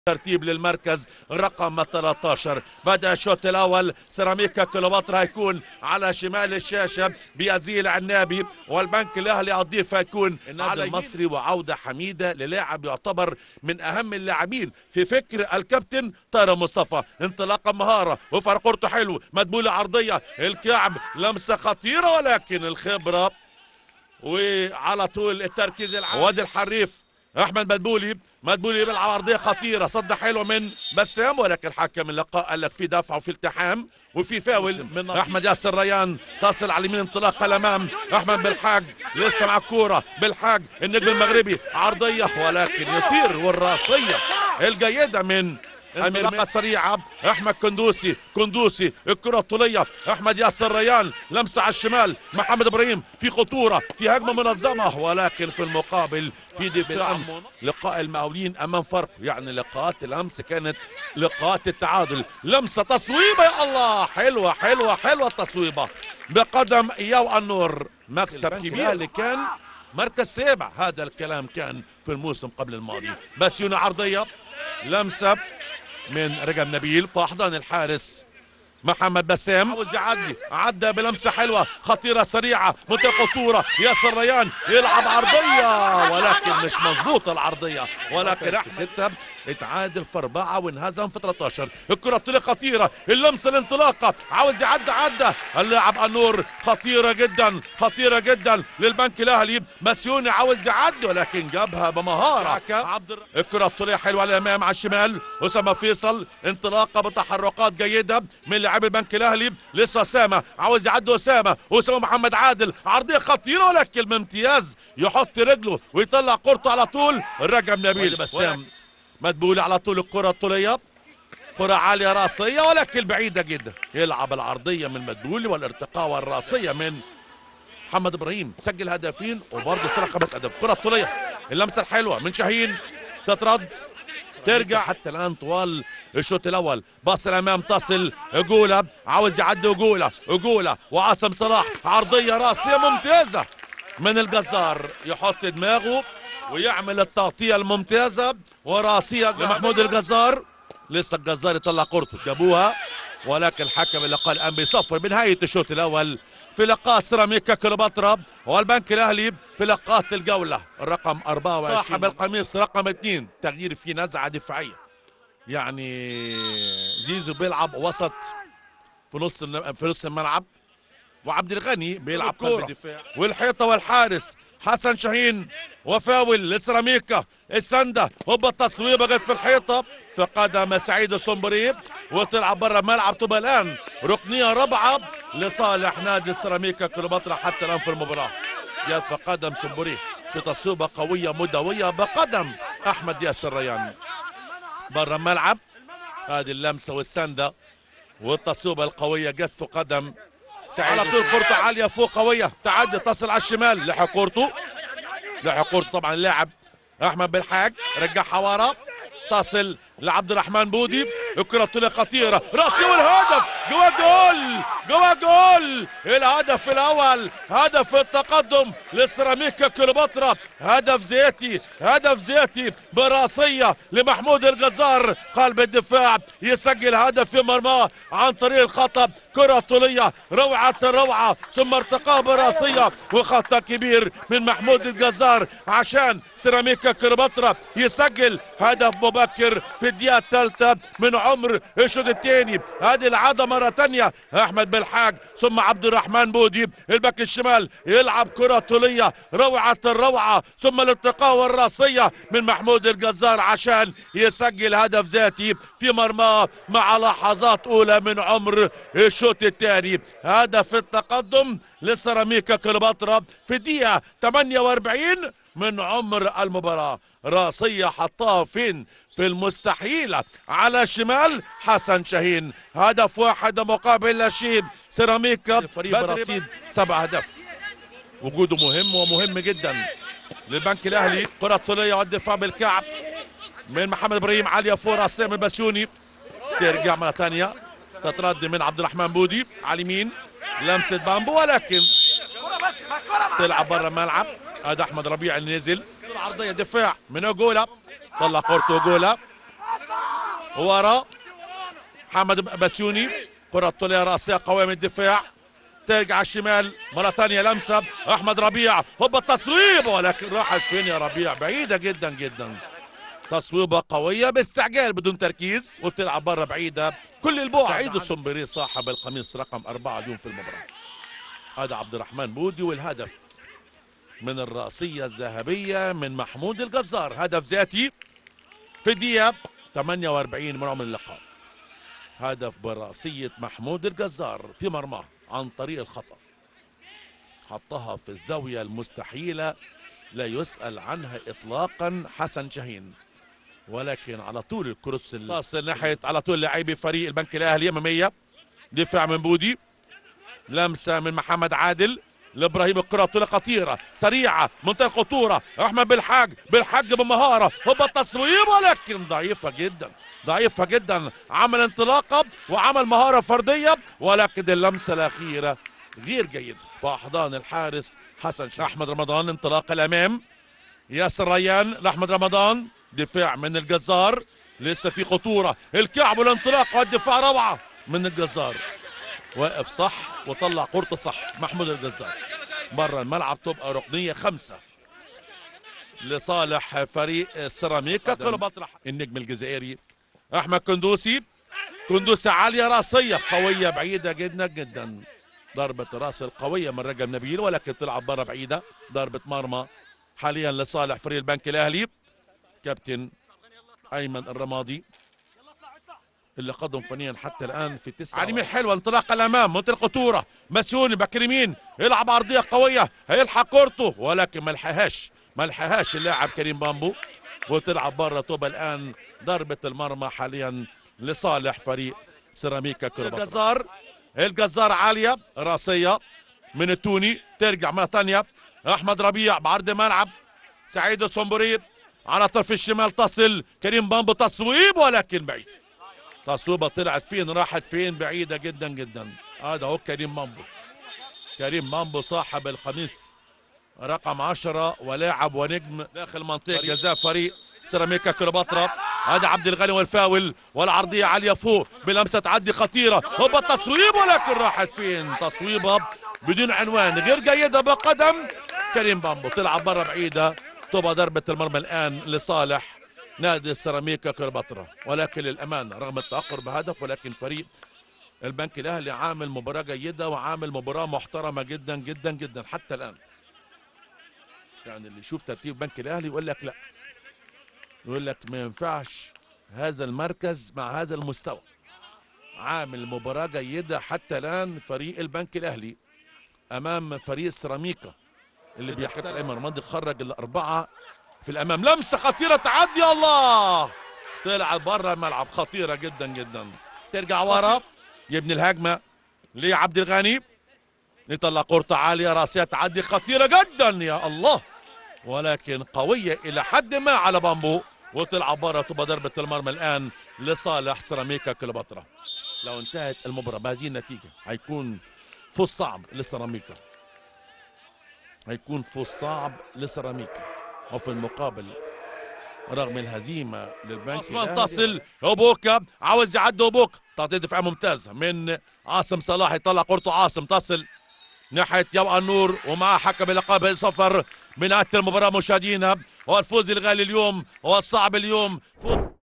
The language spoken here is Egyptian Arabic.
ترتيب للمركز رقم 13 بدأ الشوط الأول سيراميكا كليوباترا هيكون على شمال الشاشة بيزيل عنابي والبنك الأهلي على الضيف هيكون النادي المصري وعودة حميدة للاعب يعتبر من أهم اللاعبين في فكر الكابتن طارق مصطفى انطلاقة مهارة وفرق كورته حلو مدبولة عرضية الكعب لمسة خطيرة ولكن الخبرة وعلى طول التركيز العام وادي الحريف احمد مدبولي مدبولي بيلعب عرضيه خطيره صد حلو من بسام ولكن حكم اللقاء قال لك في دفع وفي التحام وفي فاول من احمد ياسر ريان تصل على اليمين انطلاقه الامام احمد بالحاج لسه مع الكوره بالحاج النجم المغربي عرضيه ولكن يطير والراسيه الجيده من انطلاقه سريعه احمد كندوسي كندوسي الكره الطوليه احمد ياسر ريان لمسه على الشمال محمد ابراهيم في خطوره في هجمه منظمه ولكن في المقابل في دفاع امس لقاء المقاولين امام فرق يعني لقاءات الامس كانت لقاءات التعادل لمسه تصويبه يا الله حلوه حلوه حلوه التصويبه بقدم يو النور مكسب كبير اللي كان مركز سابع هذا الكلام كان في الموسم قبل الماضي بس يونا عرضيه لمسه من رجب نبيل في احضان الحارس محمد بسام عاوز يعدي عدى بلمسه حلوه خطيره سريعه منطقه خطوره ياسر ريان يلعب عرضيه ولكن مش مظبوطه العرضيه ولكن احمد سته اتعادل في اربعه وانهزم في 13 الكره الطوليه خطيره اللمسه الانطلاقه عاوز يعدي عدى اللاعب النور خطيره جدا خطيره جدا للبنك الاهلي مسيوني عاوز يعدي ولكن جابها بمهاره عبد الكره الطوليه حلوه على الامام على الشمال اسامه فيصل انطلاقه بتحركات جيده من لاعب البنك الاهلي لسه اسامه عاوز يعدي اسامه اسامه محمد عادل عرضيه خطيره ولكن بامتياز يحط رجله ويطلع كورته على طول رجب نبيل بسام مدبولي على طول الكره الطوليه كرة عالية راسية ولكن بعيدة جدا يلعب العرضية من مدبولي والارتقاء والراسية من محمد ابراهيم سجل هدفين وبرضه سرق خمس اهداف كرة طولية اللمسة الحلوة من شاهين تترد ترجع حتى الان طوال الشوط الاول باص الامام تصل جوله عاوز يعدي جوله جوله وعاصم صلاح عرضيه راسيه ممتازه من الجزار يحط دماغه ويعمل التغطيه الممتازه وراسيه لمحمود الجزار لسه الجزار يطلع كورته جابوها ولكن الحكم اللي قال الان بيصفر بنهايه الشوط الاول في لقاء سيراميكا كليوباترا والبنك الاهلي في لقاءات الجوله الرقم 24 صاحب القميص رقم 2 تغيير في نزعه دفاعيه يعني زيزو بيلعب وسط في نص في نص الملعب وعبد الغني بيلعب قلب الدفاع والحيطه والحارس حسن شاهين وفاول لسيراميكا السنده هوبا التصويبه جت في الحيطه في قدم سعيد السنبري وتلعب بره الملعب تبقى الان ركنيه رابعه لصالح نادي سيراميكا كليوباترا حتى الان في المباراه جت في قدم سنبري في تصويبه قويه مدويه بقدم احمد ياسر ريان بره الملعب هذه اللمسه والسنده والتصويبه القويه جت في قدم سعيد على طول كورته عاليه فوق قويه تعدي تصل على الشمال لحق كورته لحق كورته طبعا اللاعب احمد بالحاج رجعها ورا تصل لعبد الرحمن بودي الكره الطوليه خطيره راسي والهدف جوا جول جوا جول الهدف الاول هدف التقدم لسيراميكا كليوباترا هدف زيتي هدف زيتي براسيه لمحمود الجزار قلب الدفاع يسجل هدف في مرماه عن طريق الخطب كره طوليه روعه الروعه ثم ارتقاء براسيه وخطا كبير من محمود الجزار عشان سيراميكا كليوباترا يسجل هدف مبكر في الدقيقه الثالثه من عمر الشوط الثاني هذه العاده مره ثانيه احمد بالحاج ثم عبد الرحمن بودي الباك الشمال يلعب كره طوليه روعه الروعه ثم الارتقاء والراسيه من محمود الجزار عشان يسجل هدف ذاتي في مرماه مع لحظات اولى من عمر الشوط الثاني هدف التقدم لسيراميكا كليوباترا في الدقيقه 48 من عمر المباراة راسية حطها فين في المستحيلة على شمال حسن شاهين هدف واحد مقابل لا شيء سيراميكا فريق برصيد سبع أهداف وجوده مهم ومهم جدا للبنك الأهلي كرة طولية والدفاع بالكعب من محمد إبراهيم عالية فوق راس سامي البسيوني ترجع مرة ثانية تتردد من عبد الرحمن بودي على اليمين لمسة بامبو ولكن تلعب برا الملعب هذا احمد ربيع اللي نزل العرضيه دفاع من اوجولا طلع كورته اوجولا ورا محمد بسيوني كرة طولية رأسية قوية من الدفاع ترجع على الشمال مرة ثانية لمسة أحمد ربيع هوبا التصويب ولكن راحت فين يا ربيع بعيدة جدا جدا تصويبة قوية باستعجال بدون تركيز وتلعب بره بعيدة كل البعد سعيد السنبري صاحب القميص رقم أربعة اليوم في المباراة هذا عبد الرحمن بودي والهدف من الرأسية الذهبية من محمود الجزار هدف ذاتي في الدقيقة 48 من عمر اللقاء هدف برأسية محمود الجزار في مرماه عن طريق الخطأ حطها في الزاوية المستحيلة لا يسأل عنها إطلاقا حسن شاهين ولكن على طول الكروس تصل ناحية على طول لاعبي فريق البنك الأهلي أمامية دفاع من بودي لمسة من محمد عادل لابراهيم الكره طولة خطيره سريعه منتهى الخطوره احمد بالحاج بالحاج بمهاره هوبا التصويب ولكن ضعيفه جدا ضعيفه جدا عمل انطلاقه وعمل مهاره فرديه ولكن اللمسه الاخيره غير جيده في احضان الحارس حسن شاه احمد رمضان انطلاق الامام ياسر ريان لاحمد رمضان دفاع من الجزار لسه في خطوره الكعب والانطلاق والدفاع روعه من الجزار واقف صح وطلع كورته صح محمود الجزار بره الملعب تبقى ركنيه خمسه لصالح فريق سيراميكا كليوباترا النجم الجزائري احمد كندوسي كندوسي عاليه راسيه قويه بعيده جدا جدا ضربه راس القويه من رجب نبيل ولكن تلعب بره بعيده ضربه مرمى حاليا لصالح فريق البنك الاهلي كابتن ايمن الرمادي اللي قدم فنيا حتى الان في تسعة على اليمين حلوه انطلاق الامام منطقه الخطوره مسيوني باك يمين يلعب عرضيه قويه هيلحق كورته ولكن ما لحقهاش ما لحقهاش اللاعب كريم بامبو وتلعب بره طوبة الان ضربه المرمى حاليا لصالح فريق سيراميكا كليوباترا الجزار الجزار عاليه راسيه من التوني ترجع مره ثانيه احمد ربيع بعرض ملعب سعيد الصنبوري على طرف الشمال تصل كريم بامبو تصويب ولكن بعيد تصويبه طلعت فين راحت فين بعيده جدا جدا هذا هو كريم مامبو كريم مامبو صاحب القميص رقم عشرة ولاعب ونجم داخل منطقة جزاء فريق سيراميكا كليوباترا هذا عبد الغني والفاول والعرضية عالية فوق بلمسة تعدي خطيرة هوبا التصويب ولكن راحت فين تصويبة بدون عنوان غير جيدة بقدم كريم بامبو تلعب برا بعيدة تبقى ضربة المرمى الآن لصالح نادي السيراميكا كليوباترا ولكن للأمانة رغم التأخر بهدف ولكن فريق البنك الأهلي عامل مباراة جيدة وعامل مباراة محترمة جدا جدا جدا حتى الآن يعني اللي يشوف ترتيب البنك الأهلي يقول لك لا يقول لك ما ينفعش هذا المركز مع هذا المستوى عامل مباراة جيدة حتى الآن فريق البنك الأهلي أمام فريق سيراميكا اللي بيحتل أيمن رمادي خرج الأربعة في الامام لمسه خطيره تعدي الله طلع بره الملعب خطيره جدا جدا ترجع ورا يبني الهجمه لعبد الغني يطلع كورته عاليه راسيه تعدي خطيره جدا يا الله ولكن قويه الى حد ما على بامبو وتلعب بره تبقى ضربه المرمى الان لصالح سيراميكا كليوباترا لو انتهت المباراه بهذه النتيجه هيكون فوز صعب لسيراميكا هيكون فوز صعب لسيراميكا وفي المقابل رغم الهزيمه للبنك عثمان تصل اوبوكا عاوز يعدي اوبوكا تعطيه دفاع ممتازه من عاصم صلاح يطلع كورته عاصم تصل ناحيه يوقع النور ومعه حكم اللقب صفر بنهايه المباراه مشاهدينا والفوز الغالي اليوم والصعب اليوم فوز